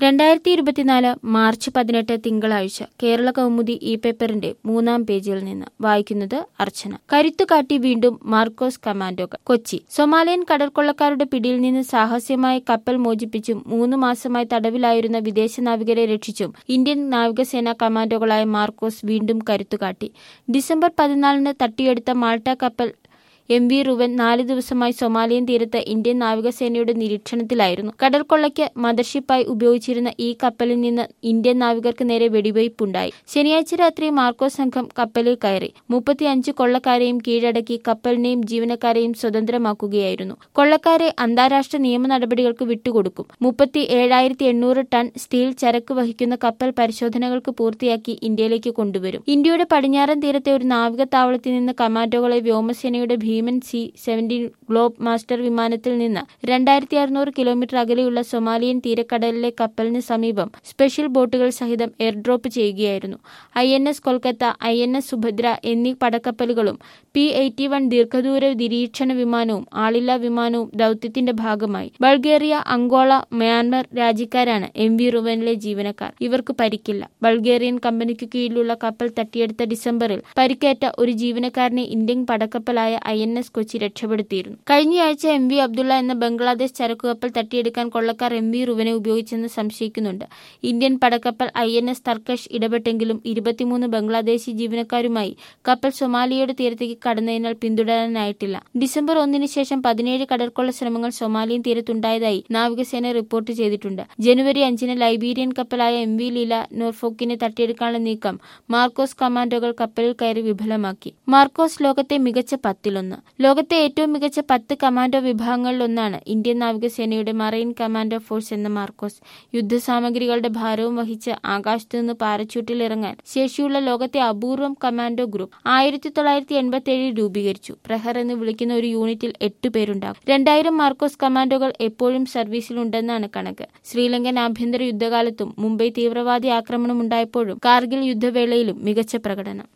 രണ്ടായിരത്തി ഇരുപത്തിനാല് മാർച്ച് പതിനെട്ട് തിങ്കളാഴ്ച കേരള കൗമുദി ഇ പേപ്പറിന്റെ മൂന്നാം പേജിൽ നിന്ന് വായിക്കുന്നത് അർച്ചന കരുത്തുകാട്ടി വീണ്ടും മാർക്കോസ് കമാൻഡോകൾ കൊച്ചി സൊമാലിയൻ കടൽക്കൊള്ളക്കാരുടെ പിടിയിൽ നിന്ന് സാഹസ്യമായി കപ്പൽ മോചിപ്പിച്ചും മൂന്ന് മാസമായി തടവിലായിരുന്ന വിദേശ നാവികരെ രക്ഷിച്ചും ഇന്ത്യൻ നാവികസേന കമാൻഡോകളായ മാർക്കോസ് വീണ്ടും കരുത്തുകാട്ടി ഡിസംബർ പതിനാലിന് തട്ടിയെടുത്ത മാൾട്ട കപ്പൽ എം വി റുവൻ നാല് ദിവസമായി സൊമാലിയൻ തീരത്ത് ഇന്ത്യൻ നാവികസേനയുടെ നിരീക്ഷണത്തിലായിരുന്നു കടൽക്കൊള്ളയ്ക്ക് മദർഷിപ്പായി ഉപയോഗിച്ചിരുന്ന ഈ കപ്പലിൽ നിന്ന് ഇന്ത്യൻ നാവികർക്ക് നേരെ വെടിവയ്പുണ്ടായി ശനിയാഴ്ച രാത്രി മാർക്കോ സംഘം കപ്പലിൽ കയറി മുപ്പത്തിയഞ്ച് കൊള്ളക്കാരെയും കീഴടക്കി കപ്പലിനെയും ജീവനക്കാരെയും സ്വതന്ത്രമാക്കുകയായിരുന്നു കൊള്ളക്കാരെ അന്താരാഷ്ട്ര നിയമ നടപടികൾക്ക് വിട്ടുകൊടുക്കും മുപ്പത്തി ഏഴായിരത്തി എണ്ണൂറ് ടൺ സ്റ്റീൽ ചരക്ക് വഹിക്കുന്ന കപ്പൽ പരിശോധനകൾക്ക് പൂർത്തിയാക്കി ഇന്ത്യയിലേക്ക് കൊണ്ടുവരും ഇന്ത്യയുടെ പടിഞ്ഞാറൻ തീരത്തെ ഒരു നാവികത്താവളത്തിൽ നിന്ന് കമാൻഡോകളെ വ്യോമസേനയുടെ ഭീമൻ സി സെവന്റീൻ ഗ്ലോബ് മാസ്റ്റർ വിമാനത്തിൽ നിന്ന് രണ്ടായിരത്തി അറുന്നൂറ് കിലോമീറ്റർ അകലെയുള്ള സൊമാലിയൻ തീരക്കടലിലെ കപ്പലിന് സമീപം സ്പെഷ്യൽ ബോട്ടുകൾ സഹിതം എയർഡ്രോപ്പ് ചെയ്യുകയായിരുന്നു I N S Kolkata I N S Subhadra എന്നീ പടക്കപ്പലുകളും പി എയ്റ്റി വൺ ദീർഘദൂര നിരീക്ഷണ വിമാനവും ആളില്ലാ വിമാനവും ദൌത്യത്തിന്റെ ഭാഗമായി ബൾഗേറിയ അങ്കോള മ്യാൻമർ രാജ്യക്കാരാണ് എം വി റുവനിലെ ജീവനക്കാർ ഇവർക്ക് പരിക്കില്ല ബൾഗേറിയൻ കമ്പനിക്ക് കീഴിലുള്ള കപ്പൽ തട്ടിയെടുത്ത ഡിസംബറിൽ പരിക്കേറ്റ ഒരു ജീവനക്കാരനെ ഇന്ത്യൻ പടക്കപ്പലായ ഐ എൻ എസ് കൊച്ചി രക്ഷപ്പെടുത്തിയിരുന്നു കഴിഞ്ഞയാഴ്ച എം വി അബ്ദുള്ള എന്ന ബംഗ്ലാദേശ് ചരക്കുകപ്പൽ തട്ടിയെടുക്കാൻ കൊള്ളക്കാർ എം വി റുവനെ ഉപയോഗിച്ചെന്ന് സംശയിക്കുന്നുണ്ട് ഇന്ത്യൻ പടക്കപ്പൽ ഐ എൻ എസ് തർക്കഷ് ഇടപെട്ടെങ്കിലും ഇരുപത്തിമൂന്ന് ബംഗ്ലാദേശി ജീവനക്കാരുമായി കപ്പൽ സൊമാലിയയുടെ തീരത്തേക്ക് കടന്നതിനാൽ പിന്തുടരാനായിട്ടില്ല ഡിസംബർ ഒന്നിന് ശേഷം പതിനേഴ് കടൽക്കൊള്ള ശ്രമങ്ങൾ സൊമാലിയൻ തീരത്തുണ്ടായതായി നാവികസേന റിപ്പോർട്ട് ചെയ്തിട്ടുണ്ട് ജനുവരി അഞ്ചിന് ലൈബീരിയൻ കപ്പലായ എം വി ലീല നോർഫോക്കിനെ തട്ടിയെടുക്കാനുള്ള നീക്കം മാർക്കോസ് കമാൻഡോകൾ കപ്പലിൽ കയറി വിഫലമാക്കി മാർക്കോസ് ലോകത്തെ മികച്ച പത്തിലൊന്ന് ലോകത്തെ ഏറ്റവും മികച്ച പത്ത് കമാൻഡോ വിഭാഗങ്ങളിലൊന്നാണ് ഇന്ത്യൻ നാവികസേനയുടെ മറൈൻ കമാൻഡോ ഫോഴ്സ് എന്ന മാർക്കോസ് യുദ്ധസാമഗ്രികളുടെ ഭാരവും വഹിച്ച് ആകാശത്തു നിന്ന് പാരച്യൂട്ടിൽ ഇറങ്ങാൻ ശേഷിയുള്ള ലോകത്തെ അപൂർവം കമാൻഡോ ഗ്രൂപ്പ് ആയിരത്തി തൊള്ളായിരത്തി എൺപത്തി ഏഴിൽ രൂപീകരിച്ചു പ്രഹർ എന്ന് വിളിക്കുന്ന ഒരു യൂണിറ്റിൽ എട്ട് പേരുണ്ടാകും രണ്ടായിരം മാർക്കോസ് കമാൻഡോകൾ എപ്പോഴും സർവീസിലുണ്ടെന്നാണ് കണക്ക് ശ്രീലങ്കൻ ആഭ്യന്തര യുദ്ധകാലത്തും മുംബൈ തീവ്രവാദി ആക്രമണം ഉണ്ടായപ്പോഴും കാർഗിൽ യുദ്ധവേളയിലും മികച്ച പ്രകടനം